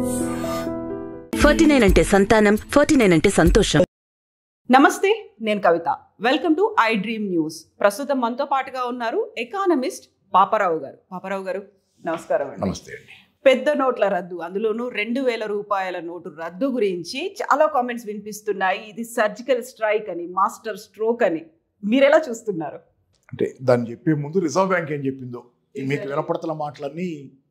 Forty nine అంటే సంతానం forty nine అంటే సంతోషం నమస్తే నేను Kavitha welcome to I dream news ప్రస్తుతం మనతో పాటుగా ఉన్నారు ఎకానమిస్ట్ పాపారావు గారు పాపారావు గారు నమస్కారం అండి నమస్తే అండి పెద్ద నోట్ల రద్దు అందులోనూ రెండు వేల రూపాయల నోటు రద్దు గురించి చాలా కామెంట్స్ వినిపిస్తున్నాయి ఇది సర్జికల్ స్ట్రైక్ అని మాస్టర్ స్ట్రోక్ అని మీరెలా చూస్తున్నారు అంటే దాన్ని చెప్పే ముందు రిజర్వ్ బ్యాంక్ ఏం చెప్పిందో మీకు వినపడుతున్న మాటలన్నీ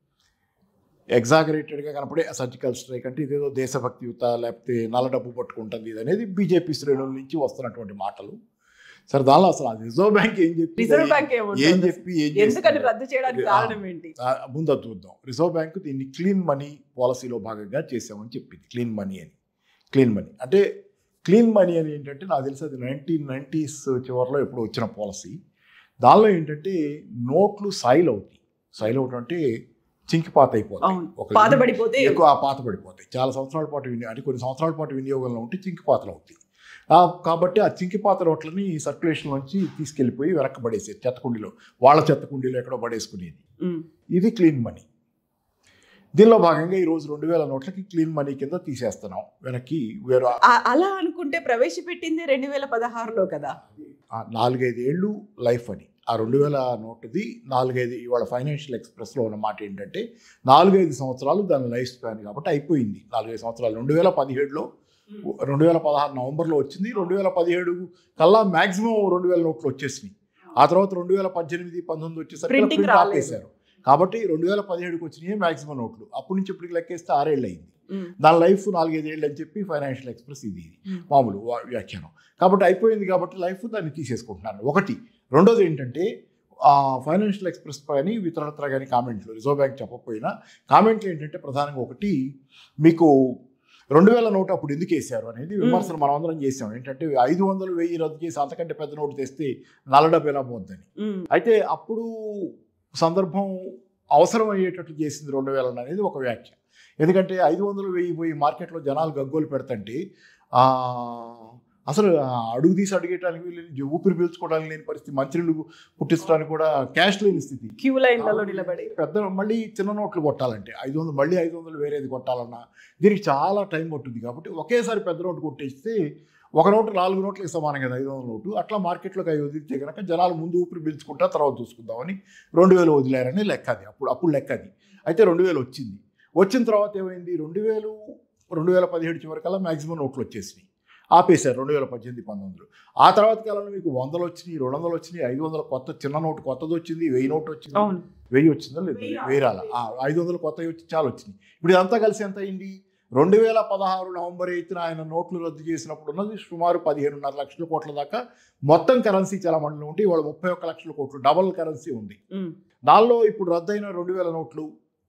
ఎగ్జాగరేటెడ్గా కనపడే సర్జికల్ స్ట్రైక్ అంటే ఇదేదో దేశభక్తియుత లేకపోతే నల్ల డబ్బు పట్టుకుంటుంది ఇది అనేది బీజేపీ శ్రేణుల నుంచి వస్తున్నటువంటి మాటలు సరే దానిలో అసలు ఆ రిజర్వ్ బ్యాంక్ ఏం చెప్పి రిజర్వ్ బ్యాంక్ ఏం ఏమంటుంది చెప్పి ఏం ఎందుకని చేసిందో. రద్దు చేయడానికి ఆ, కారణం ఏంటి ఆ, ముందు అది చూద్దాం రిజర్వ్ బ్యాంక్ దీన్ని క్లీన్ మనీ పాలసీలో భాగంగా చేసామని చెప్పింది క్లీన్ మనీ అని క్లీన్ మనీ అంటే క్లీన్ మనీ అని ఏంటంటే నాకు తెలిసి అది నైన్టీన్ నైంటీస్ చివరిలో ఎప్పుడు వచ్చిన పాలసీ దానిలో ఏంటంటే నోట్లు సైల్ అవుతాయి సైల్ అవటం అంటే చింకిపాత అయిపోతాయి అవును ఒక బాధపడిపోతే ఎక్కువ ఆ పాత పడిపోతాయి చాలా సంవత్సరాల పాటు విని అంటే కొన్ని సంవత్సరాల పాటు వినియోగంలో ఉంటే చింకిపాతలు అవుతాయి ఆ, కాబట్టి ఆ చింకిపాత నోట్లని సర్క్యులేషన్ నుంచి తీసుకెళ్ళిపోయి వెనక్కి పడేసేది చెత్తకుండీలో వాళ్ళ చెత్తకుండీలో ఎక్కడో పడేసుకునేది ఉమ్, ఇది క్లీన్ మనీ దీనిలో భాగంగా ఈరోజు రెండు వేల నోట్లకి క్లీన్ మనీ కింద తీసేస్తున్నాం వెనక్కి వేరే ఆ- అలా అనుకుంటే ప్రవేశపెట్టింది రెండు వేల పదహారులో కదా ఆ నాలుగైదు ఏళ్ళు లైఫ్ అని ఆ రెండు వేల నోటుది నాలుగైదు ఇవాళ ఫైనాన్షియల్ ఎక్స్ప్రెస్లో ఉన్న మాట ఏంటంటే నాలుగైదు సంవత్సరాలు దాని లైఫ్ స్పాన్ కాబట్టి అయిపోయింది నాలుగైదు సంవత్సరాలు రెండు వేల పదిహేడులో రెండు వేల పదహారు నవంబర్లో వచ్చింది రెండు వేల పదిహేడు కల్లా మ్యాక్సిమం రెండు వేల నోట్లు వచ్చేసినాయి ఆ తర్వాత రెండు వేల పద్దెనిమిది పంతొమ్మిది వచ్చేసరికి Printing ప్రింట్ రాలేదు. ఆపేశారు కాబట్టి రెండు వేల పదిహేడుకి వచ్చినాయి మ్యాక్సిమం నోట్లు అప్పటి నుంచి ఇప్పటికి లెక్కేస్తే ఆరేళ్ళు అయింది ఉమ్, దాని లైఫ్ నాలుగైదు ఏళ్ళు అని చెప్పి ఫైనాన్షియల్ ఎక్స్ప్రెస్ ఇది ఇది ఉమ్. మామూలు వా- వ్యాఖ్యానం కాబట్టి అయిపోయింది కాబట్టి లైఫ్ దాన్ని తీసేసుకుంటున్నాను ఒకటి రెండోది ఏంటంటే ఫైనాన్షియల్ ఎక్స్ప్రెస్ పైన ఇతరత్ర కానీ కామెంట్లు రిజర్వ్ బ్యాంక్ చెప్పకపోయినా కామెంట్లు ఏంటంటే ప్రధానంగా ఒకటి మీకు రెండు వేల నోటు అప్పుడు ఎందుకు వేసారు అనేది విమర్శలు మనం అందరం చేసాం ఏంటంటే ఐదు వందలు వెయ్యి రద్దు చేసి అంతకంటే పెద్ద నోటు తెస్తే నల్ల డబ్బు ఎలా పోద్దని ఉమ్, అయితే అప్పుడు సందర్భం అవసరం అయ్యేటట్టు చేసింది రెండు వేల అనేది ఒక వ్యాఖ్య ఎందుకంటే ఐదు వందలు వెయ్యి పోయి మార్కెట్లో జనాలు గగ్గోలు పెడతంటే ఆ, అసలు ఆ అడుగు తీసి అడిగేయడానికి లేని ఊపిరి పీల్చుకోవడానికి లేని పరిస్థితి మంచినీళ్ళు పుట్టించడానికి కూడా క్యాష్ లేని స్థితి క్యూ లైన్లలో నిలబడి పెద్ద మళ్ళీ చిన్న నోట్లు కొట్టాలంటే ఐదు వందలు మళ్ళీ ఐదు వందలు వేరేది కొట్టాలన్నా దీనికి చాలా టైం పట్టుద్ది కాబట్టి ఒకేసారి పెద్ద నోటు కొట్టేస్తే ఒక నోటు నాలుగు నోట్లకి సమానం కదా ఐదు వందల నోటు అట్లా మార్కెట్లోకి అవి వదిలితే కనుక జనాలు ముందు ఊపిరి పీల్చుకుంటా తర్వాత చూసుకుందామని రెండు వేలు వదిలేరని లెక్క అది అప్పుడు అప్పుడు లెక్క అది అయితే రెండు వేలు వచ్చింది వచ్చిన తర్వాత ఏమైంది రెండు వేలు రెండు వేల పదిహేడు చివరికల్లా మ్యాక్సిమం నోట్లు వచ్చేసినాయి ఆపేశారు రెండు వేల పద్దెనిమిది పంతొమ్మిదిలో ఆ తర్వాత కాలంలో మీకు వందలు వచ్చినాయి రెండు వందలు వచ్చినాయి ఐదు వందల కొత్త చిన్న నోటు కొత్తది వచ్చింది వెయ్యి నోటు వచ్చింది అవును వెయ్యి వచ్చిందా లేదు వెయ్యి రాల ఆ, ఐదు వందలు కొత్తవి వచ్చి చాలా వచ్చినాయి ఇప్పుడు ఇదంతా కలిసి ఎంత అయింది రెండు వేల పదహారు నవంబర్ ఎయిత్న ఆయన నోట్లు రద్దు చేసినప్పుడు ఉన్నది సుమారు పదిహేనున్నర లక్షల కోట్ల దాకా మొత్తం కరెన్సీ చలమణిలో ఉంటే ఇవాళ ముప్పై ఒక్క లక్షల కోట్లు డబల్ కరెన్సీ ఉంది ఉమ్, దానిలో ఇప్పుడు రద్దయిన రెండు వేల నోట్లు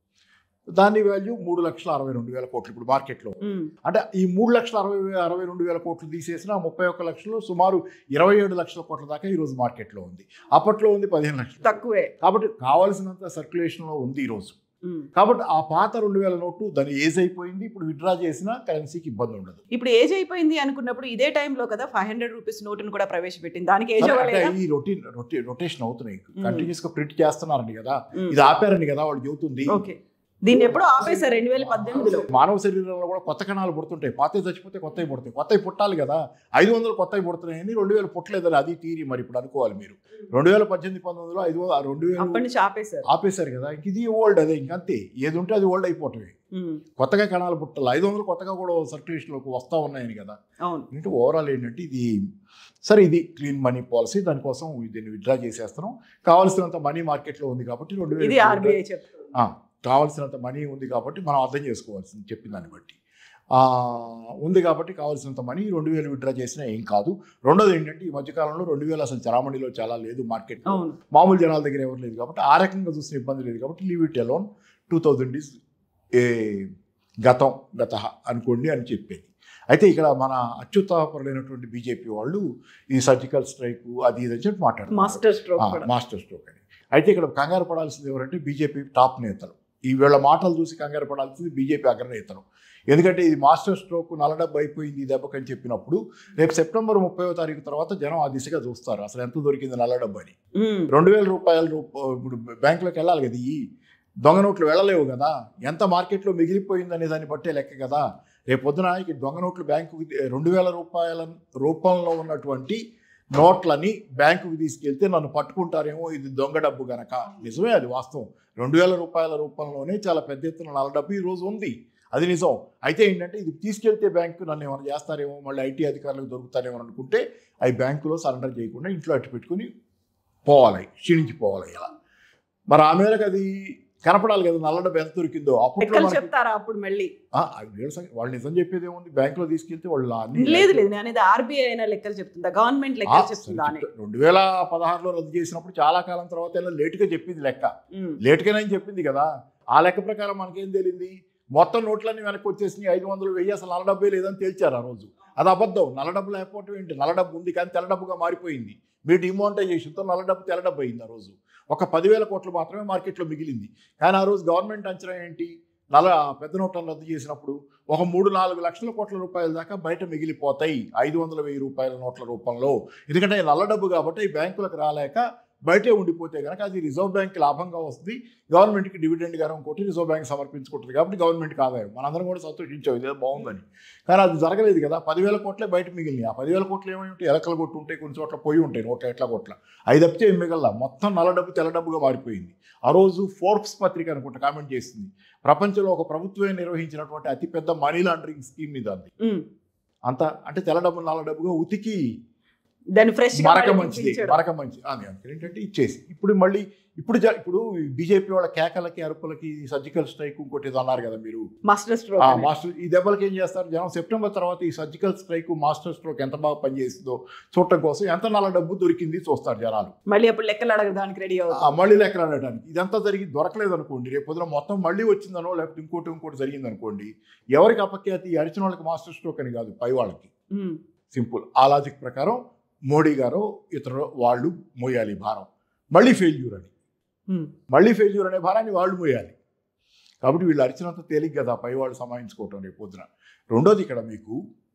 దాని వాల్యూ మూడు లక్షల అరవై రెండు వేల కోట్లు ఇప్పుడు మార్కెట్లో ఉమ్, అంటే ఈ మూడు లక్షల అరవై వే- అరవై రెండు వేల కోట్లు తీసేసిన ముప్పై ఒక్క లక్షలు సుమారు ఇరవై ఏడు లక్షల కోట్ల దాకా ఈరోజు మార్కెట్లో ఉంది అప్పట్లో ఉంది పదిహేను లక్షలు తక్కువే కాబట్టి కావాల్సినంత సర్క్యులేషన్లో ఉంది ఈరోజు ఉమ్. కాబట్టి ఆ పాత రెండు వేల నోటు దాని ఏజ్ అయిపోయింది ఇప్పుడు విత్డ్రా చేసినా కరెన్సీకి ఇబ్బంది ఉండదు ఇప్పుడు ఏజ్ అయిపోయింది అనుకున్నప్పుడు ఇదే టైంలో కదా ఫైవ్ హండ్రెడ్ రూపీస్ నోటును కూడా ప్రవేశపెట్టింది దానికి ఏజ్ సరే, అంటే అవ్వలేదా ఈ రొటీన్ రొటీ రొటేషన్ అవుతున్నాయి మ్మ్. కంటిన్యూస్ గా ప్రింట్ చేస్తున్నారండి కదా ఉమ్, ఇది ఆపారని కదా వాళ్ళు చెబుతుంది ఓకే దీన్ని ఎప్పుడో ఆపేశారు రెండు వేల పద్దెనిమిదిలో మానవ శరీరంలో కూడా కొత్త కణాలు పుడుతుంటాయి పాతవి చచ్చిపోతే కొత్తవి పుడతాయి కొత్తవి పుట్టాలి కదా ఐదు వందలు కొత్తవి పుడుతున్నాయని రెండు వేలు పుట్టలేదని అది తీరి మరి ఇప్పుడు అనుకోవాలి మీరు రెండు వేల పద్దెనిమిది పంతొమ్మిదిలో ఐదు వ- రెండు వేలు అప్పటి నుంచి ఆపేశారు ఆపేశారు కదా ఇంక ఇది ఓల్డ్ అదే ఇంకంతే ఏది ఉంటే అది ఓల్డ్ అయిపోవటమే ఉమ్, కొత్తగా కణాలు పుట్టాలి ఐదు వందలు కొత్తగా కూడా సర్క్యులేషన్లోకి వస్తూ ఉన్నాయని కదా అవును అంటే ఓవరాల్ ఏంటంటే ఇది సరే ఇది క్లీన్ మనీ పాలసీ దానికోసం దీన్ని విత్డ్రా చేసేస్తున్నాం కావాల్సినంత మనీ మార్కెట్లో ఉంది కాబట్టి రెండు ఇది వేలు ఆర్బీఐ చెప్తుంది ఆ, కావాల్సినంత మనీ ఉంది కాబట్టి మనం అర్థం చేసుకోవాల్సింది చెప్పిన దాన్ని బట్టి ఆ, ఉంది కాబట్టి కావాల్సినంత మనీ రెండు వేలు విత్డ్రా చేసినా ఏం కాదు రెండోది ఏంటంటే ఈ మధ్యకాలంలో రెండు వేలు అసలు చరామణిలో చాలా లేదు మార్కెట్ అవును మామూలు జనాల దగ్గర ఎవరు లేదు కాబట్టి ఆ రకంగా చూసిన ఇబ్బంది లేదు కాబట్టి leave it alone two thousand is a గతం గత అనుకోండి అని చెప్పేది అయితే ఇక్కడ మన అత్యుత్సాహపరులైనటువంటి బీజేపీ వాళ్ళు ఈ సర్జికల్ స్ట్రైక్ అది ఇది అని చెప్పి మాట్లాడుతున్నారు మాస్టర్ స్ట్రోక్ ఆ, కూడా మాస్టర్ స్ట్రోక్ అని అయితే ఇక్కడ కంగారు పడాల్సింది ఎవరంటే బీజేపీ టాప్ నేతలు ఈ వీళ్ళ మాటలు చూసి కంగారు పడాల్సింది బీజేపీ అగ్రనేతలు ఎందుకంటే ఇది మాస్టర్ స్ట్రోక్ నల్లడబ్బు అయిపోయింది ఈ దెబ్బకని చెప్పినప్పుడు రేపు సెప్టెంబర్ ముప్పైవ తారీఖు తర్వాత జనం ఆ దిశగా చూస్తారు అసలు ఎంత దొరికింది నల్లడబ్బు అని ఉమ్, రెండు వేల రూపాయలు రూప- ఇప్పుడు బ్యాంకులోకి వెళ్ళాలి కదా ఈ దొంగ నోట్లు వెళ్ళలేవు కదా ఎంత మార్కెట్లో మిగిలిపోయిందనే దాన్ని బట్టే లెక్క కదా రేపు పొద్దున ఈ దొంగ నోట్లు బ్యాంకుకి రెండు వేల రూపాయల రూపంలో ఉన్నటువంటి నోట్లని బ్యాంకుకి తీసుకెళ్తే నన్ను పట్టుకుంటారేమో ఇది దొంగ డబ్బు గనక నిజమే అది వాస్తవం రెండు వేల రూపాయల రూపంలోనే చాలా పెద్ద ఎత్తున నల్ల డబ్బు ఈ రోజు ఉంది అది నిజం అయితే ఏంటంటే ఇది తీసుకెళ్తే బ్యాంకు నన్ను ఏమైనా చేస్తారేమో మళ్ళీ ఐటీ అధికారులకు దొరుకుతారేమో అని అనుకుంటే అవి బ్యాంకులో సరెండర్ చేయకుండా ఇంట్లో అట్టు పెట్టుకుని పోవాలి క్షీణించిపోవాలి ఇలా మరి ఆ మేరకు అది కనపడాలి కదా నల్ల డబ్బు ఎంత దొరికిందో అప్పట్లో లెక్కలు మనకి- చెప్తారా అప్పుడు మళ్ళీ ఆ, అది వీళ్ళ సంగతి- వాళ్ళు నిజం చెప్పేది ఏముంది బ్యాంకులో తీసుకెళ్తే వాళ్ళు అన్ని లేదు లేదు నేను అనేది ఆర్బీఐ అయినా లెక్కలు చెప్తుందా గవర్నమెంట్ ఆ, లెక్కలు చెప్తుందా అని రెండు వేల పదహారులో రద్దు చేసినప్పుడు చాలా కాలం తర్వాత ఇలా లేటుగా చెప్పింది లెక్క ఉమ్, లేటుగానే చెప్పింది కదా ఆ లెక్క ప్రకారం మనకేం తెలియంది మొత్తం నోట్లన్నీ వెనక్కి వచ్చేసినాయి ఐదు వందలు వెయ్యి అసలు నల్ల డబ్బే లేదని తేల్చారు ఆ రోజు అది అబద్ధం నల్ల డబ్బు లేకపోవటం ఏంటి నల్ల డబ్బు ఉంది కానీ తెల్ల డబ్బుగా మారిపోయింది మీ డిమానిటైజేషన్తో నల్ల డబ్బు తెల్ల డబ్బు అయింది ఆ రోజు ఒక పదివేల కోట్లు మాత్రమే మార్కెట్లో మిగిలింది కానీ ఆ రోజు గవర్నమెంట్ అంచనా ఏంటి నల్ల పెద్ద నోట్లను రద్దు చేసినప్పుడు ఒక మూడు నాలుగు లక్షల కోట్ల రూపాయల దాకా బయట మిగిలిపోతాయి ఐదు వందల వెయ్యి రూపాయల నోట్ల రూపంలో ఎందుకంటే ఈ నల్ల డబ్బు కాబట్టి ఈ బ్యాంకులకు రాలేక బయటే ఉండిపోతే కనుక అది రిజర్వ్ బ్యాంక్ లాభంగా వస్తుంది గవర్నమెంట్కి డివిడెండ్ గారం కొట్టి రిజర్వ్ బ్యాంక్ సమర్పించుకుంటుంది కాబట్టి గవర్నమెంట్కి ఆదాయం మనందరం కూడా సంతోషించాం ఇదే బాగుందని కానీ అది జరగలేదు కదా పదివేల కోట్లే బయట మిగిలినాయి ఆ పదివేల కోట్లు ఏమైంటే ఎలకలు కొట్టు ఉంటాయి కొన్ని చోట్ల పోయి ఉంటాయి నూట ఎట్ల కోట్ల ఐదు తప్పితే ఏం మిగల మొత్తం నల్ల డబ్బు తెల్ల డబ్బుగా మారిపోయింది ఆ రోజు ఫోర్బ్స్ పత్రిక అనుకుంటా కామెంట్ చేసింది ప్రపంచంలో ఒక ప్రభుత్వమే నిర్వహించినటువంటి అతిపెద్ద మనీ లాండరింగ్ స్కీమ్ మీద అది ఉమ్. అంత అంటే తెల్ల డబ్బు నల్ల డబ్బుగా ఉతికి దాన్ని ఫ్రెష్ మరక మంచిది మరక మంచిది అని అనుకుని ఏంటంటే ఇచ్చేసి ఇప్పుడు మళ్ళీ ఇప్పుడు జ- ఇప్పుడు బీజేపీ వాళ్ళ కేకలకి అరుపులకి సర్జికల్ స్ట్రైక్ ఇంకోటి ఏదో అన్నారు కదా మీరు మాస్టర్ ఆ స్ట్రోక్ అని. మాస్టర్ ఈ దెబ్బలకి ఏం చేస్తారు జనం సెప్టెంబర్ తర్వాత ఈ సర్జికల్ స్ట్రైక్ మాస్టర్ స్ట్రోక్ ఎంత బాగా పనిచేస్తుందో చూడటం కోసం ఎంత నల్ల డబ్బు దొరికింది చూస్తారు జనాలు మళ్ళీ అప్పుడు లెక్కలు అడగడానికి రెడీ ఆ అవుతుంది మళ్ళీ లెక్కలు ఆడటానికి ఇదంతా జరిగి దొరకలేదు అనుకోండి రేపు పొద్దున మొత్తం మళ్ళీ వచ్చిందనో లేకపోతే ఇంకోటి ఇంకోటి జరిగింది అనుకోండి ఎవరికి అపఖ్యాతి ఈ అరిచిన వాళ్ళకి మాస్టర్ స్ట్రోక్ అని కాదు పై వాళ్ళకి ఉమ్. సింపుల్ ఆ లాజిక్ ప్రకారం మోడీ గారు ఇతరు వాళ్ళు మోయాలి ఈ భారం మళ్ళీ ఫెయిల్యూర్ అని ఉమ్. మళ్ళీ ఫెయిల్యూర్ అనే భారాన్ని వాళ్ళు మోయాలి కాబట్టి వీళ్ళు అరిచినంత తేలిక కదా పై వాళ్ళు సమాయించుకోవటం రేపు పొద్దున రెండోది ఇక్కడ మీకు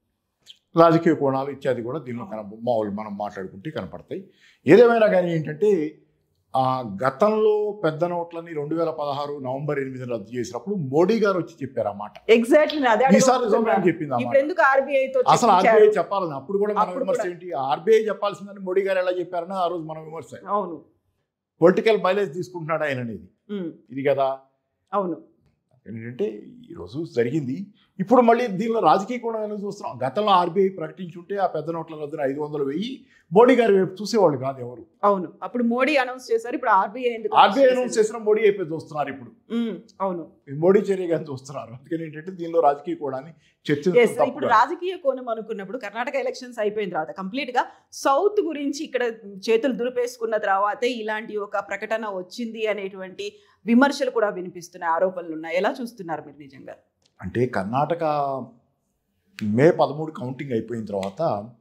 రాజకీయ కోణాలు ఇత్యాది కూడా దీనిలో కన మామూలు మనం మాట్లాడుకుంటే కనపడతాయి ఏదేమైనా కానీ ఏంటంటే ఆ గతంలో పెద్ద నోట్లని రెండు వేల పదహారు నవంబర్ ఎనిమిది రద్దు చేసినప్పుడు మోడీ గారు వచ్చి చెప్పారు ఆ మాట ఎగ్జాక్ట్లీ నేను అదే ఈసారి రిజర్వ్ బ్యాంక్ అడగబోతున్నాను. చెప్పింది ఆ ఇప్పుడు మాట ఎందుకు ఆర్బీఐ తో అసలు చెప్పించారు? ఆర్బీఐ చెప్పాలని అప్పుడు కూడా మన అప్పుడు విమర్శ కూడా. ఏంటి ఆర్బీఐ చెప్పాల్సిందని మోడీ గారు ఎలా చెప్పారని ఆ రోజు మన విమర్శ అవును పొలిటికల్ మైలేజ్ తీసుకుంటున్నాడు ఆయన అనేది ఉమ్. ఇది కదా అవును ఏంటంటే ఈరోజు జరిగింది ఇప్పుడు మళ్ళీ దీనిలో రాజకీయ కోణం ఎలా చూస్తున్నాం గతంలో ఆర్బీఐ ప్రకటించుంటే ఆ పెద్ద నోట్ల రద్దున ఐదు వందలు వెయ్యి మోడీ గారి వైపు చూసేవాళ్ళు కాదు ఎవరు అవును అప్పుడు మోడీ అనౌన్స్ చేశారు ఇప్పుడు ఆర్బీఐ ఎందుకు ఆర్బీఐ అనౌన్స్ చేసిన మోడీ అయిపోయి చూస్తున్నారు ఇప్పుడు ఉమ్, అవును ఈ మోడీ చర్య కానీ చూస్తున్నారు అందుకని ఏంటంటే దీనిలో రాజకీయ కోణాన్ని Yes, చర్చించడం ఇప్పుడు తప్పు కాదు. రాజకీయ కోణం అనుకున్నప్పుడు కర్ణాటక ఎలక్షన్స్ అయిపోయిన తర్వాత కంప్లీట్ గా సౌత్ గురించి ఇక్కడ చేతులు దులిపేసుకున్న తర్వాతే ఇలాంటి ఒక ప్రకటన వచ్చింది అనేటువంటి విమర్శలు కూడా వినిపిస్తున్నాయి ఆరోపణలు ఉన్నాయి ఎలా చూస్తున్నారు మీరు నిజంగా అంటే కర్ణాటక మే పదమూడు కౌంటింగ్ అయిపోయిన తర్వాత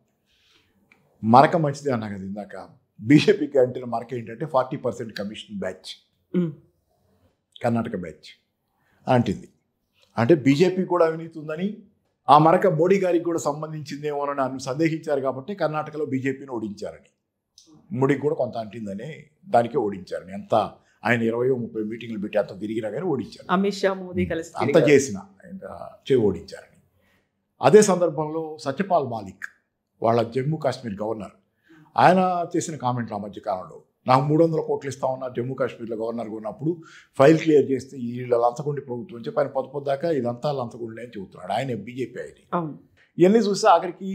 మరక మంచిది అన్నా కదా ఇందాక బీజేపీకి అంటే మరక ఏంటంటే forty percent commission batch um, Karnataka batch అంటుంది అంటే బీజేపీ కూడా అవినీతి ఉందని ఆ మరక మోడీ గారికి కూడా సంబంధించిందేమోనని అని సందేహించారు కాబట్టి కర్ణాటకలో బీజేపీని ఓడించారని మోడీకి కూడా కొంత అంటిందని దానికే ఓడించారని ఎంత ఆయన ఇరవై ముప్పై మీటింగ్లు పెట్టి అంత తిరిగినా కానీ ఓడించారు అమిత్ షా మోదీ కలిసి అంత తిరిగారు. చేసిన ఆయన చే ఓడించారని అదే సందర్భంలో సత్యపాల్ మాలిక్ వాళ్ళ జమ్మూ కాశ్మీర్ గవర్నర్ ఆయన చేసిన కామెంట్లు ఆ మధ్య కాలంలో నాకు మూడు వందల కోట్లు ఇస్తా ఉన్నారు జమ్మూ కాశ్మీర్లో గవర్నర్గా ఉన్నప్పుడు ఫైల్ క్లియర్ చేస్తే వీళ్ళ లంచగొండి ప్రభుత్వం చెప్పి ఆయన పొద్దు పొద్దాక ఇదంతా లంచగొండి అని చెబుతున్నాడు ఆయన బీజేపీ ఆయన అవును ఇవన్నీ చూస్తే ఆఖరికి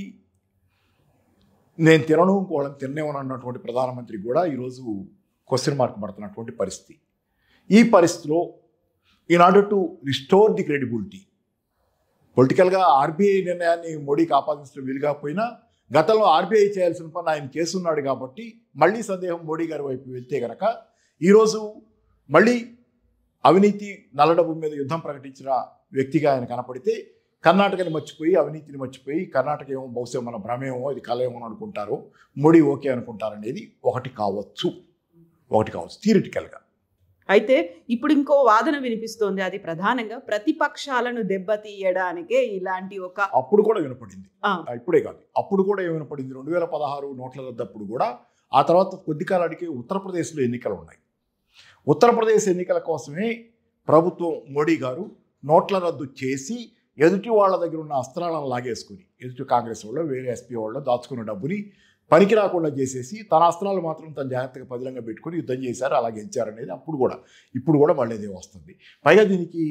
నేను తినను ఇంకోళ్ళని తిన్నేమని అన్నటువంటి ప్రధానమంత్రికి కూడా ఈరోజు క్వశ్చన్ మార్క్ పడుతున్నటువంటి పరిస్థితి ఈ పరిస్థితిలో in order to restore the credibility పొలిటికల్గా ఆర్బీఐ నిర్ణయాన్ని మోడీకి ఆపాదించడం వీలుగాకపోయినా గతంలో ఆర్బీఐ చేయాల్సిన పని ఆయన చేస్తున్నాడు కాబట్టి మళ్ళీ సందేహం మోడీ గారి వైపు వెళ్తే గనక ఈరోజు మళ్ళీ అవినీతి నల్లడబ్బు మీద యుద్ధం ప్రకటించిన వ్యక్తిగా ఆయన కనపడితే కర్ణాటకని మర్చిపోయి అవినీతిని మర్చిపోయి కర్ణాటక ఏమో బహుశా మన భ్రమేమో ఇది కళ ఏమో అనుకుంటారో మోడీ ఓకే అనుకుంటారనేది ఒకటి కావచ్చు ఒకటి కావచ్చు థియరిటికల్గా అయితే ఇప్పుడు ఇంకో వాదన వినిపిస్తోంది అది ప్రధానంగా ప్రతిపక్షాలను దెబ్బతీయడానికే ఇలాంటి ఒక అప్పుడు కూడా వినపడింది ఆ, ఆ, ఇప్పుడే కాదు అప్పుడు కూడా ఏం వినపడింది రెండు వేల పదహారు నోట్ల రద్దప్పుడు కూడా ఆ తర్వాత కొద్ది కాలానికి ఉత్తరప్రదేశ్లో ఎన్నికలు ఉన్నాయి ఉత్తరప్రదేశ్ ఎన్నికల కోసమే ప్రభుత్వం మోడీ గారు నోట్ల రద్దు చేసి ఎదుటి వాళ్ళ దగ్గర ఉన్న అస్త్రాలను లాగేసుకుని ఎదుటి కాంగ్రెస్ వాళ్ళు వేరే ఎస్పీ వాళ్ళు దాచుకున్న డబ్బుని పనికి రాకుండా చేసేసి తన అస్త్రాలు మాత్రం తన జాగ్రత్తగా పదిలంగా పెట్టుకుని యుద్ధం చేశారు అలా గెలిచారనేది అప్పుడు కూడా ఇప్పుడు కూడా మళ్ళీ అదే వస్తుంది పైగా దీనికి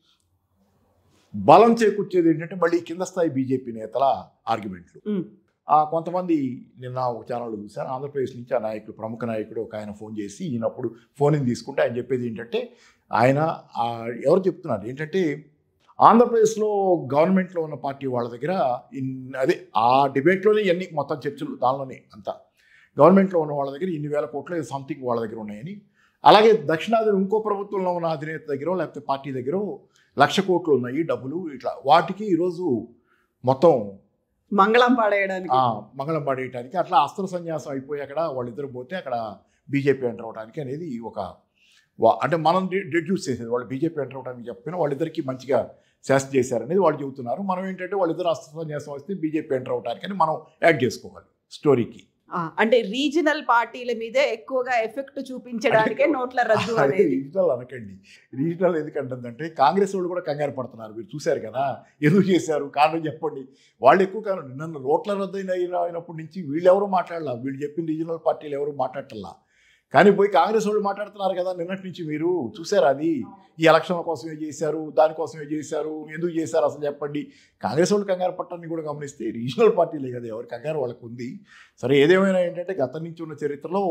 బలం చేకూర్చేది ఏంటంటే మళ్ళీ కింద స్థాయి బీజేపీ నేతల ఆర్గ్యుమెంట్లు ఉమ్. ఆ కొంతమంది నిన్న ఒక ఛానల్ చూశాను ఆంధ్రప్రదేశ్ నుంచి ఆ నాయకుడు ప్రముఖ నాయకుడు ఒక ఆయన ఫోన్ చేసి ఈయనప్పుడు ఫోన్ తీసుకుంటే ఆయన చెప్పేది ఏంటంటే ఆయన ఆ, ఎవరు చెప్తున్నారు ఏంటంటే ఆంధ్రప్రదేశ్లో గవర్నమెంట్లో ఉన్న పార్టీ వాళ్ళ దగ్గర ఇన్- అదే ఆ డిబేట్లోనే ఇవన్నీ మొత్తం చర్చలు దానిలోనే అంతా గవర్నమెంట్లో ఉన్న వాళ్ళ దగ్గర ఇన్ని వేల కోట్లు సంథింగ్ వాళ్ళ దగ్గర ఉన్నాయని అలాగే దక్షిణాది ఇంకో ప్రభుత్వంలో ఉన్న అధినేత దగ్గర లేకపోతే పార్టీ దగ్గర లక్ష కోట్లు ఉన్నాయి డబ్బులు ఇట్లా వాటికి ఈరోజు మొత్తం మంగళం పాడేయడానికి ఆ, మంగళం పడేయటానికి అట్లా అస్త్ర సన్యాసం అయిపోయి అక్కడ వాళ్ళిద్దరు పోతే అక్కడ బీజేపీ ఎంటర్ అవడానికి అనేది ఒక వా- అంటే మనం డిడ్యూస్ చేసేది వాళ్ళు బీజేపీ ఎంటర్ అవడానికి చెప్పిన వాళ్ళిద్దరికి మంచిగా శాస్త్ర చేశారనేది వాళ్ళు చెబుతున్నారు మనం ఏంటంటే వాళ్ళిద్దరు అస్త్ర సన్యాసం వస్తే బీజేపీ ఎంటర్ అవడానికి అని మనం యాడ్ చేసుకోవాలి స్టోరీకి ఆ, అంటే రీజనల్ పార్టీల మీదే ఎక్కువగా ఎఫెక్ట్ చూపించడానికే నోట్ల రద్దు అదే అనేది రీజనల్ అనకండి రీజనల్ ఎందుకంటుందంటే కాంగ్రెస్ వాళ్ళు కూడా కంగారు పడుతున్నారు మీరు చూశారు కదా ఎందుకు చేశారు కారణం చెప్పండి వాళ్ళు ఎక్కువ కారణం నిన్న రోట్ల రద్దు అయిన అయినప్పటి నుంచి వీళ్ళు ఎవరు మాట్లాడలా వీళ్ళు చెప్పిన రీజనల్ పార్టీలు ఎవరు మాట్లాడటల్లా కానీ పోయి కాంగ్రెస్ వాళ్ళు మాట్లాడుతున్నారు కదా నిన్నటి నుంచి మీరు చూసారా అది ఈ ఎలక్షన్ల కోసమే చేశారు దానికోసమే చేశారు ఎందుకు చేశారు అసలు చెప్పండి కాంగ్రెస్ వాళ్ళు కంగారు పట్టాన్ని కూడా గమనిస్తే రీజనల్ పార్టీలే కదా ఎవరి కంగారు వాళ్ళకు ఉంది సరే ఏదేమైనా ఏంటంటే గతం నుంచి ఉన్న చరిత్రలో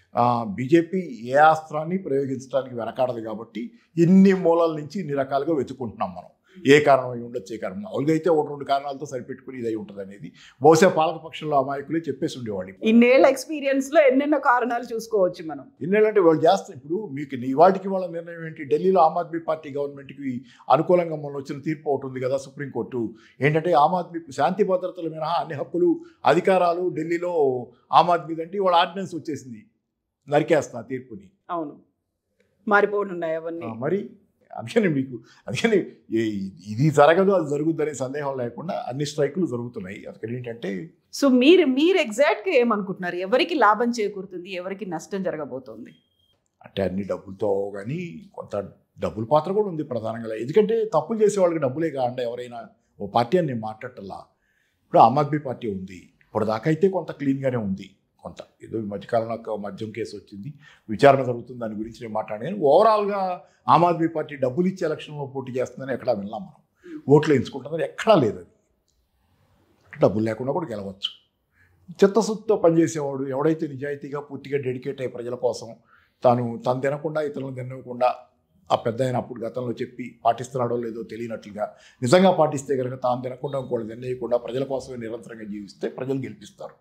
బీజేపీ ఏ అస్త్రాన్ని ప్రయోగించడానికి వెనకాడదు కాబట్టి ఇన్ని మూలాల నుంచి ఇన్ని రకాలుగా వెతుకుంటున్నాం మనం ఏ కారణం అయి ఉండొచ్చు ఏ కారణం మామూలుగా అయితే ఒకటి రెండు కారణాలతో సరిపెట్టుకుని ఇది అయి ఉంటుంది అనేది బహుశా పాలకపక్షంలో అమాయకులే చెప్పేసి ఉండేవాళ్ళు ఇన్నేళ్ల ఎక్స్పీరియన్స్ లో ఎన్నెన్నో కారణాలు చూసుకోవచ్చు మనం ఇన్నేళ్ళంటే వాళ్ళు చేస్తారు ఇప్పుడు మీకు నీ వాటికి వాళ్ళ నిర్ణయం ఏంటి ఢిల్లీలో ఆమ్ ఆద్మీ పార్టీ గవర్నమెంట్కి అనుకూలంగా మొన్న వచ్చిన తీర్పు ఒకటి ఉంది కదా సుప్రీంకోర్టు ఏంటంటే ఆమ్ ఆద్మీ శాంతి భద్రతల మినహా అన్ని హక్కులు అధికారాలు ఢిల్లీలో ఆమ్ ఆద్మీ అంటే వాళ్ళ ఆర్డినెన్స్ వచ్చేసింది నరికేస్తా తీర్పుని అవును మారిపోనున్నాయి అవన్నీ ఆ, మరి అందుకని మీకు అందుకని ఏ- ఇది జరగదు అది జరుగుద్దనే సందేహం లేకుండా అన్ని స్ట్రైకులు జరుగుతున్నాయి అందుకని ఏంటంటే సో మీరు మీరు ఎగ్జాక్ట్ గా ఏమనుకుంటున్నారు ఎవరికి లాభం చేకూరుతుంది ఎవరికి నష్టం జరగబోతోంది అంటే అన్ని డబ్బులతో కానీ కొంత డబ్బుల పాత్ర కూడా ఉంది ప్రధానంగా ఎందుకంటే తప్పులు చేసే వాళ్ళకి డబ్బులే కాకుండా ఎవరైనా ఓ పార్టీ అని నేను మాట్లాడటల్లా ఇప్పుడు ఆమ్ ఆద్మీ పార్టీ ఉంది ఇప్పుడు దాకా అయితే కొంత క్లీన్గానే ఉంది కొంత ఏదో ఈ మధ్యకాలంలో ఒక మద్యం కేసు వచ్చింది విచారణ జరుగుతుంది దాని గురించి నేను మాట్లాడాను ఓవరాల్గా ఆమ్ ఆద్మీ పార్టీ డబ్బులు ఇచ్చే ఎలక్షన్లో పోటీ చేస్తుందని ఎక్కడా విన్నాం మనం ఓట్లు ఎంచుకుంటుందని ఎక్కడా లేదు అది డబ్బులు లేకుండా కూడా గెలవచ్చు చిత్తశుద్ధితో పనిచేసేవాడు ఎవడైతే నిజాయితీగా పూర్తిగా డెడికేట్ అయ్యే ప్రజల కోసం తాను తను తినకుండా ఇతరులను తినకుండా ఆ పెద్ద ఆయన అప్పుడు గతంలో చెప్పి పాటిస్తున్నాడో లేదో తెలియనట్లుగా నిజంగా పాటిస్తే కనుక తాను తినకుండా ఇంకోళ్ళు తినేయకుండా ప్రజల కోసమే నిరంతరంగా జీవిస్తే ప్రజలు గెలిపిస్తారు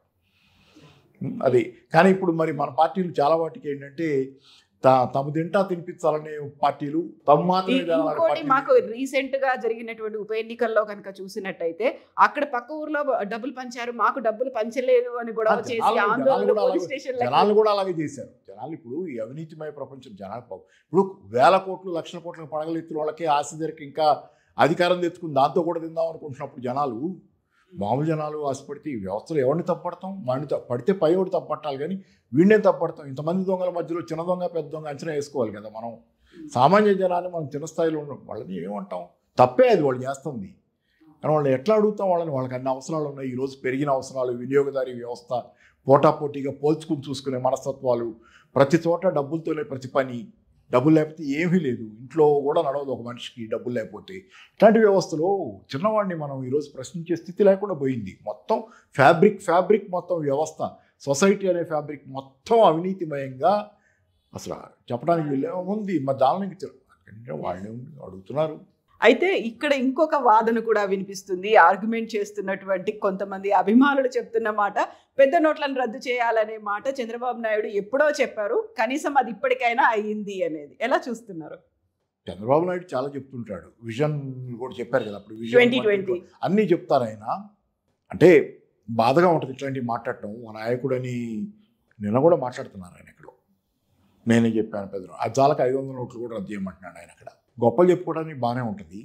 ఉం, అది కానీ ఇప్పుడు మరి మన పార్టీలు చాలా వాటికి ఏంటంటే తా తమ తింటా తినిపించాలనే పార్టీలు తమ మాత్రమే తినాలనే ఇంకోటి పార్టీలు. మాకు రీసెంట్ గా జరిగినటువంటి ఉప ఎన్నికల్లో కనుక చూసినట్టయితే అక్కడ పక్క ఊర్లో డబ్బులు పంచారు మాకు డబ్బులు పంచలేదు అని గొడవ ఆ, చేసి జనాలు- ఆందోళన జనాలు కూడా పోలీస్ అలాగే- స్టేషన్ జనాలు కూడా అలాగే చేశారు జనాలు ఇప్పుడు ఈ అవినీతిమయ ప్రపంచం జనాలు పాపం. ఇప్పుడు వేల కోట్లు లక్షల కోట్లకు పడగలెత్తిన వాళ్ళకి ఆశ దగ్గరికి ఇంకా అధికారం తెచ్చుకుని దాంతో కూడా తిందాం అనుకుంటున్నప్పుడు జనాలు మామూలు జనాలు ఆశపడితే ఈ వ్యవస్థలో ఎవరిని తప్పడతాం వాడిని తప్ప- పడితే పై ఒకటి తప్పట్టాలి కానీ వీడినే తప్పడతాం ఇంతమంది దొంగల మధ్యలో చిన్న దొంగ పెద్ద దొంగ అంచనా వేసుకోవాలి కదా మనం సామాన్య జనాన్ని మనం చిన్న స్థాయిలో ఉన్నాం వాళ్ళని ఏమంటాం తప్పే అది వాళ్ళు చేస్తుంది కానీ వాళ్ళు ఎట్లా అడుగుతాం వాళ్ళని వాళ్ళకి అన్ని అవసరాలు ఉన్నాయి ఈరోజు పెరిగిన అవసరాలు వినియోగదారీ వ్యవస్థ పోటాపోటీగా పోల్చుకుని చూసుకునే మనస్తత్వాలు ప్రతి చోట డబ్బులతోనే ప్రతి పని డబ్బులు లేకపోతే ఏమీ లేదు ఇంట్లో కూడా నడవదు ఒక మనిషికి డబ్బులు లేకపోతే ఇట్లాంటి వ్యవస్థలో చిన్నవాడిని మనం ఈరోజు ప్రశ్నించే స్థితి లేకుండా పోయింది మొత్తం ఫ్యాబ్రిక్ ఫ్యాబ్రిక్ మొత్తం వ్యవస్థ సొసైటీ అనే ఫ్యాబ్రిక్ మొత్తం అవినీతిమయంగా అసలు చెప్పడానికి వీళ్ళే ఉంది మరి దానికి వాళ్ళే అడుగుతున్నారు అయితే ఇక్కడ ఇంకొక వాదన కూడా వినిపిస్తుంది ఆర్గ్యుమెంట్ చేస్తున్నటువంటి కొంతమంది అభిమానులు చెప్తున్న మాట పెద్ద నోట్లను రద్దు చేయాలనే మాట చంద్రబాబు నాయుడు ఎప్పుడో చెప్పారు కనీసం అది ఇప్పటికైనా అయ్యింది అనేది ఎలా చూస్తున్నారు చంద్రబాబు నాయుడు చాలా చెప్తుంటాడు విజన్ కూడా చెప్పారు కదా అప్పుడు విజన్ 2020. అన్నీ చెప్తారు ఆయన అంటే బాధగా ఉంటుంది ఇట్లాంటివి మాట్లాడటం మా నాయకుడని నిన్న కూడా మాట్లాడుతున్నారు ఆయన ఇక్కడ నేనే చెప్పాను పెద్ద అది చాలక ఐదు వందల నోట్లు కూడా రద్దు చేయమంటున్నాడు ఆయన అక్కడ గొప్పలు చెప్పుకోవడానికి బాగానే ఉంటుంది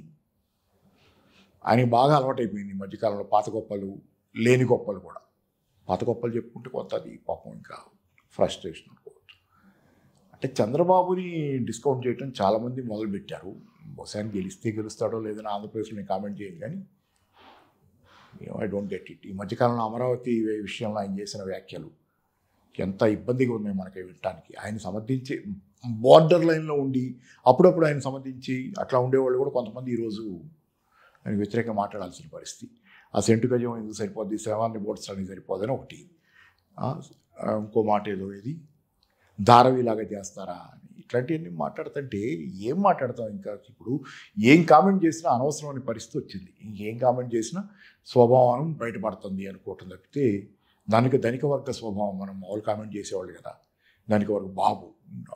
ఆయనకి బాగా అలవాటైపోయింది ఈ మధ్యకాలంలో పాత గొప్పలు లేని గొప్పలు కూడా పాత గొప్పలు చెప్పుకుంటే కొత్త అది పాపం ఇంకా ఫ్రస్ట్రేషన్ అనుకోవచ్చు అంటే చంద్రబాబుని డిస్కౌంట్ చేయడం చాలామంది మొదలుపెట్టారు బహుశా ఆయన గెలిస్తే గెలుస్తాడో లేదని ఆంధ్రప్రదేశ్లో నేను కామెంట్ చేయను కానీ ఐ డోంట్ గెట్ ఇట్ ఈ మధ్యకాలంలో అమరావతి విషయంలో ఆయన చేసిన వ్యాఖ్యలు ఎంత ఇబ్బందిగా ఉన్నాయి మనకి వినటానికి ఆయన సమర్థించి బార్డర్ లైన్లో ఉండి అప్పుడప్పుడు ఆయన సమర్థించి అట్లా ఉండేవాళ్ళు కూడా కొంతమంది ఈరోజు ఆయన వ్యతిరేకంగా మాట్లాడాల్సిన పరిస్థితి ఆ సెంటు గజం ఎందుకు సరిపోద్ది సేవాన్ని బోడ్చడానికి సరిపోదని ఒకటి ఆ, ఆ, ఇంకో మాట ఏదో ఇది ధారవిలాగా చేస్తారా అని ఇట్లాంటివన్నీ మాట్లాడుతుంటే ఏం మాట్లాడతాం ఇంకా ఇప్పుడు ఏం కామెంట్ చేసినా అనవసరమైన పరిస్థితి వచ్చింది ఇంకేం కామెంట్ చేసినా స్వభావం బయటపడుతుంది అనుకోవటం తప్పితే దానికి ధనిక వర్గ స్వభావం మనం మామూలు కామెంట్ చేసేవాళ్ళు కదా ధనిక వర్గ బాబు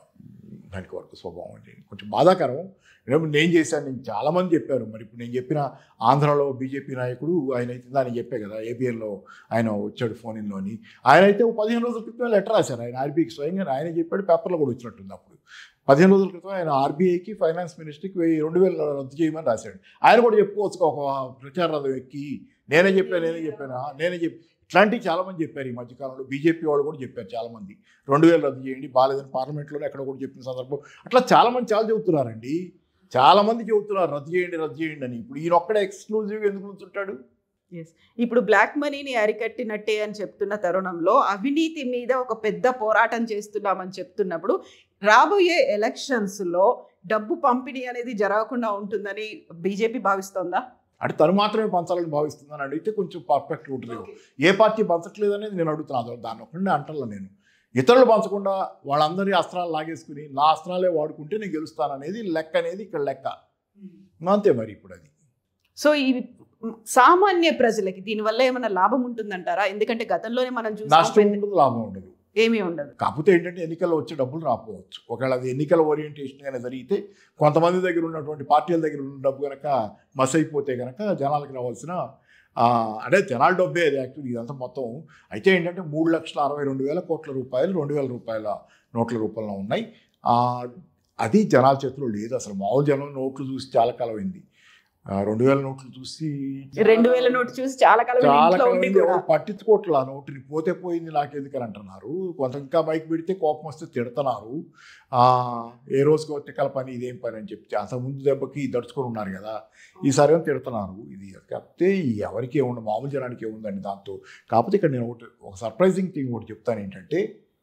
ధనిక వర్గ స్వభావం అంటే కొంచెం బాధాకరం రేపు నేను చేశాను నేను చాలామంది చెప్పారు మరి ఇప్పుడు నేను చెప్పిన ఆంధ్రాలో బీజేపీ నాయకుడు ఆయన అయితే దాన్ని చెప్పే కదా ఏబిఎన్లో ఆయన వచ్చాడు ఫోన్ ఇన్లోని ఆయన అయితే ఓ పదిహేను రోజుల క్రితం లెటర్ రాశారు ఆయన ఆర్బీఐకి స్వయంగా ఆయన చెప్పాడు పేపర్లో కూడా వచ్చినట్టుంది అప్పుడు పదిహేను రోజుల క్రితం ఆయన ఆర్బీఐకి ఫైనాన్స్ మినిస్ట్రీకి వెయ్యి రెండు వేలు రద్దు చేయమని రాశాడు ఆయన కూడా చెప్పుకోవచ్చు ఒక ప్రచార రథం ఎక్కి నేనే చెప్పాను నేనే చెప్పాను నేనే చెప్పి ఇట్లాంటివి చాలామంది చెప్పారు ఈ మధ్యకాలంలో బీజేపీ వాళ్ళు కూడా చెప్పారు చాలామంది రెండు వేలు రద్దు చేయండి బాగాలేదని పార్లమెంట్లోనే ఎక్కడ కూడా చెప్పిన సందర్భం అట్లా చాలామంది చాలా చెబుతున్నారండి చాలామంది చెబుతున్నారు రద్దు చేయండి రద్దు చేయండి అని ఇప్పుడు ఈయన ఒక్కడే ఎక్స్క్లూజివ్గా ఎందుకు ఉంచుంటాడు ఇప్పుడు బ్లాక్ మనీని అరికట్టినట్టే అని చెప్తున్న తరుణంలో అవినీతి మీద ఒక పెద్ద పోరాటం చేస్తున్నామని చెప్తున్నప్పుడు రాబోయే ఎలక్షన్స్ లో డబ్బు పంపిణీ అనేది జరగకుండా ఉంటుందని బీజేపీ భావిస్తోందా అంటే తను మాత్రమే పంచాలని భావిస్తుందని అడిగితే కొంచెం పర్ఫెక్ట్ ఉంటుంది ఏ పార్టీ పంచట్లేదు అనేది నేను అడుగుతున్నాను దాన్ని ఒకటే అంటల్లో నేను ఇతరులు పంచకుండా వాళ్ళందరి అస్త్రాలు లాగేసుకుని నా అస్త్రాలే వాడుకుంటే నేను గెలుస్తాననేది లెక్క అనేది ఇక్కడ లెక్క అంతే మరి ఇప్పుడు అది సో ఈ సామాన్య ప్రజలకి దీనివల్ల ఏమైనా లాభం ఉంటుందంటారా ఎందుకంటే గతంలోనే మనం నష్టం చూసాం ఉండదు లాభం ఉండదు ఏమీ ఉండదు కాకపోతే ఏంటంటే ఎన్నికల్లో వచ్చే డబ్బులు రాకపోవచ్చు ఒకవేళ అది ఎన్నికల ఓరియంటేషన్ కనుక జరిగితే కొంతమంది దగ్గర ఉన్నటువంటి పార్టీల దగ్గర ఉన్న డబ్బు కనుక మస్ అయిపోతే కనుక జనాలకు రావాల్సిన ఆ, అదే జనాల డబ్బే అది యాక్చువల్లీ ఇదంతా మొత్తం అయితే ఏంటంటే మూడు లక్షల అరవై రెండు వేల కోట్ల రూపాయలు రెండు వేల రూపాయల నోట్ల రూపంలో ఉన్నాయి ఆ, అది జనాల చేతిలో లేదు అసలు మామూలు జనం నోట్లు చూసి చాలా కాలం అయింది ఆ, రెండు వేల నోట్లు చూసి రెండు వేల నోటు చూసి చాలా కాలం చాలా ఇంట్లో కాలం ఉండి అయింది. కూడా ఎవరు పట్టించుకోవట్లే ఆ నోటిని పోతే పోయింది నాకెందుకని అంటున్నారు కొంత ఇంకా బైక్ పెడితే కోపం వస్తే తిడుతున్నారు ఆ, ఏ రోజుకి వచ్చే కల పని ఇదేం పని అని చెప్తే అంత ముందు దెబ్బకి దడుచుకొని ఉన్నారు కదా ఈసారి ఏమో తిడుతున్నారు ఇది కాకపోతే ఎవరికి ఏముంది మామూలు జనానికి ఏముందండి దాంతో కాకపోతే ఇక్కడ నేను ఒకటి ఒక సర్ప్రైజింగ్ థింగ్ ఒకటి చెప్తాను ఏంటంటే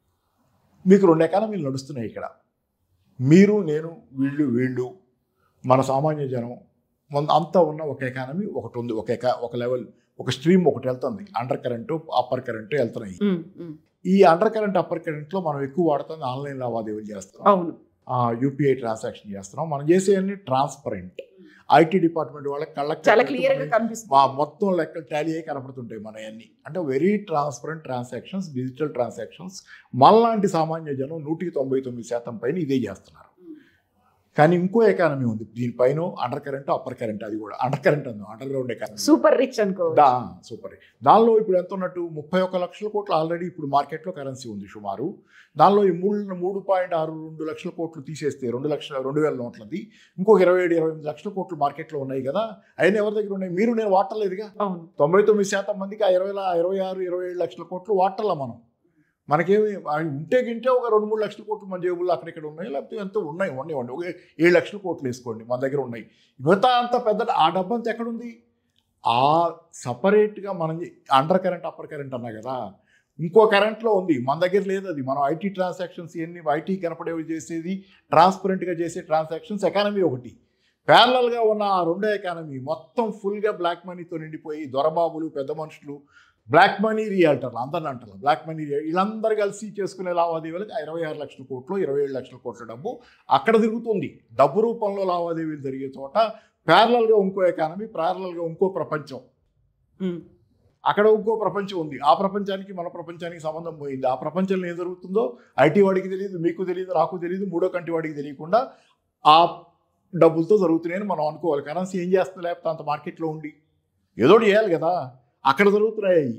మీకు రెండు ఎకానమీలు నడుస్తున్నాయి ఇక్కడ మీరు నేను వీళ్ళు వీళ్ళు మన సామాన్య జనం మన అంతా ఉన్న ఒక ఎకానమీ ఒకటి ఉంది ఒక ఎకా ఒక లెవెల్ ఒక స్ట్రీమ్ ఒకటి వెళ్తుంది అండర్ కరెంటు అప్పర్ కరెంటు వెళ్తున్నాయి ఉమ్, ఉమ్. ఈ అండర్ కరెంట్ అప్పర్ కరెంట్లో మనం ఎక్కువ వాడుతుంది ఆన్లైన్ లావాదేవీలు చేస్తున్నాం అవును యూపీఐ ట్రాన్సాక్షన్ చేస్తున్నాం మనం చేసేవన్నీ ట్రాన్స్పరెంట్ ఐటీ డిపార్ట్మెంట్ వాళ్ళకి కళ్ళకి చాలా కట్టినట్టు క్లియర్ గా మనకి కనిపిస్తుంది మా మొత్తం లెక్కలు టాలీ అయ్యి కనపడుతుంటాయి మన అన్ని అంటే very transparent transactions digital transactions మనలాంటి సామాన్య జనం నూటికి తొంభై తొమ్మిది శాతం పైన ఇదే చేస్తున్నారు కానీ ఇంకో ఎకానమీ ఉంది దీనిపైన అండర్ కరెంట్ అప్పర్ కరెంట్ అది కూడా అండర్ కరెంట్ అందాం underground economy super rich అనుకో దా సూపర్ దానిలో ఇప్పుడు ఎంత ఉన్నట్టు ముప్పై ఒక్క లక్షల కోట్లు ఆల్రెడీ ఇప్పుడు మార్కెట్లో కరెన్సీ ఉంది సుమారు దానిలో ఈ మూడు మూడు పాయింట్ ఆరు రెండు లక్షల కోట్లు తీసేస్తే రెండు లక్షల రెండు వేల నోట్లది ఇంకొక ఇరవై ఏడు ఇరవై ఎనిమిది లక్షల కోట్లు మార్కెట్లో ఉన్నాయి కదా అయినా ఎవరి దగ్గర ఉన్నాయి మీరు నేను వాడలేదుగా అవును తొంభై తొమ్మిది శాతం మందికి ఆ ఇరవై లా- ఇరవై ఆరు ఇరవై ఏడు లక్షల కోట్లు వాటర్లా మనం మనకేమి అవి ఉంటే గింటే ఒక రెండు మూడు లక్షల కోట్లు మన జేబుల్లో అక్కడిక్కడ ఉన్నాయి లేకపోతే ఎంత ఉన్నాయి ఉండేవండి ఒక ఏడు లక్షల కోట్లు వేసుకోండి మన దగ్గర ఉన్నాయి మిగతా అంత పెద్ద ఆ డబ్బంతా ఎక్కడుంది ఆ సపరేట్గా మనం అండర్ కరెంట్ అప్పర్ కరెంట్ అన్నా కదా ఇంకో కరెంట్లో ఉంది మన దగ్గర లేదు అది మనం ఐటీ ట్రాన్సాక్షన్స్ ఎన్ని ఐటీ కనపడేవి చేసేది ట్రాన్స్పరెంట్గా చేసే ట్రాన్సాక్షన్స్ ఎకానమీ ఒకటి ప్యారలల్గా ఉన్న ఆ రెండో ఎకానమీ మొత్తం ఫుల్గా బ్లాక్ మనీతో నిండిపోయి దొరబాబులు పెద్ద మనుషులు బ్లాక్ మనీ రియాల్టర్లు అందరిని అంటారు బ్లాక్ మనీ వీళ్ళందరూ కలిసి చేసుకునే లావాదేవీలకు ఆ ఇరవై ఆరు లక్షల కోట్లు ఇరవై ఏడు లక్షల కోట్ల డబ్బు అక్కడ తిరుగుతుంది డబ్బు రూపంలో లావాదేవీలు జరిగే చోట ప్యారలల్గా ఇంకో ఎకానమీ ప్యారలల్గా ఇంకో ప్రపంచం ఉమ్. అక్కడ ఇంకో ప్రపంచం ఉంది ఆ ప్రపంచానికి మన ప్రపంచానికి సంబంధం పోయింది ఆ ప్రపంచంలో ఏం జరుగుతుందో ఐటీ వాడికి తెలియదు మీకు తెలియదు నాకు తెలియదు మూడో కంటి వాడికి తెలియకుండా ఆ డబ్బులతో జరుగుతున్నాయని మనం అనుకోవాలి కరెన్సీ ఏం చేస్తుంది లేకపోతే అంత మార్కెట్లో ఉండి ఏదో ఒకటి చేయాలి కదా అక్కడ జరుగుతున్నాయి అవి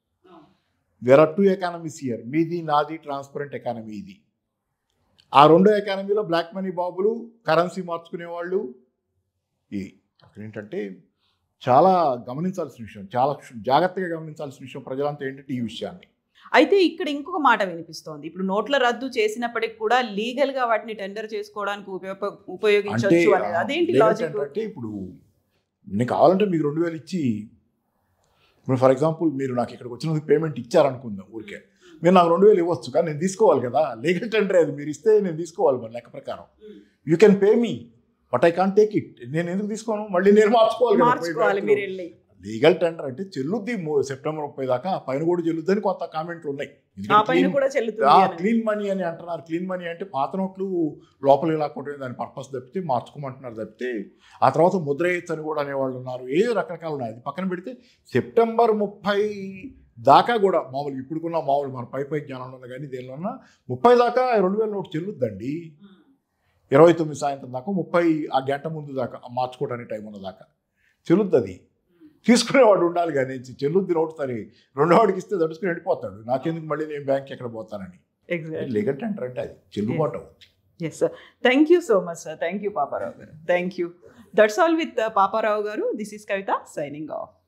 దేర్ ఆర్ టూ ఎకానమీస్ ఇయర్ మీది నాది ట్రాన్స్పరెంట్ ఎకానమీ ఇది ఆ రెండో ఎకానమీలో బ్లాక్ మనీ బాబులు కరెన్సీ మార్చుకునే వాళ్ళు ఈ అక్కడ ఏంటంటే చాలా గమనించాల్సిన విషయం చాలా క్షు- జాగ్రత్తగా గమనించాల్సిన విషయం ప్రజలంతా ఏంటంటే ఈ విషయాన్ని అయితే ఇక్కడ ఇంకొక మాట వినిపిస్తోంది ఇప్పుడు నోట్ల రద్దు చేసినప్పటికి కూడా లీగల్ గా వాటిని టెండర్ చేసుకోవడానికి ఉపయోగ అంటే ఉపయోగించవచ్చు అనేది అదేంటి legal లాజిక్ tender అంటే ఇప్పుడు నేను కావాలంటే మీకు రెండు వేలు ఇచ్చి ఇప్పుడు ఫర్ ఎగ్జాంపుల్ మీరు నాకు ఇక్కడికి వచ్చినందుకు పేమెంట్ ఇచ్చారనుకుందాం ఊరికే మీరు నాకు రెండు వేలు ఇవ్వచ్చు కానీ నేను తీసుకోవాలి కదా లీగల్ టెండర్ అది మీరు ఇస్తే నేను తీసుకోవాలి మరి లెక్క ప్రకారం you can pay me but I can't take it నేను ఎందుకు తీసుకోను మళ్ళీ నేను మార్చుకోవాలి కదా మార్చుకోవాలి మీరు వెళ్ళి లీగల్ టెండర్ అంటే చెల్లుద్ది ము- సెప్టెంబర్ ముప్పై దాకా ఆ పైన కూడా చెల్లుద్దని కొంత కామెంట్లు ఉన్నాయి ఆ ఎందుకంటే పైన clean- కూడా చెల్లుతుంది ఆ అని. క్లీన్ మనీ అని అంటున్నారు క్లీన్ మనీ అంటే పాత నోట్లు లోపలికి లాక్కుంటే దాని పర్పస్ తప్పితే మార్చుకోమంటున్నారు తప్పితే ఆ తర్వాత ముద్ర వేయచ్చు అని కూడా అనేవాళ్ళు ఉన్నారు ఏ రకరకాలు ఉన్నాయి అది పక్కన పెడితే సెప్టెంబర్ ముప్పై దాకా కూడా మామూలు ఇప్పుడుకున్న మామూలు మన పై పై జ్ఞానంలో ఉన్న కానీ దేనిలో ఉన్నా ముప్పై దాకా రెండు వేల నోటు చెల్లుద్దండి ఇరవై తొమ్మిది సాయంత్రం దాకా ముప్పై ఆ గంట ముందు దాకా ఆ మార్చుకోవడానికి టైం ఉన్న దాకా చెల్లుద్ది అది తీసుకునేవాడు ఉండాలి కానీ చెల్లుద్ది నోటు సరే రెండో వాడికి ఇస్తే దడుచుకుని వెళ్ళిపోతాడు నాకెందుకు మళ్ళీ నేను బ్యాంక్ ఎక్కడ పోతానని ఎగ్జాక్ట్ లీగల్ టెండర్ అంటే అది చెల్లుబాటు అవుతుంది yes sir thank you so much sir thank you Paparao garu thank you that's all with Paparao garu this is Kavitha signing of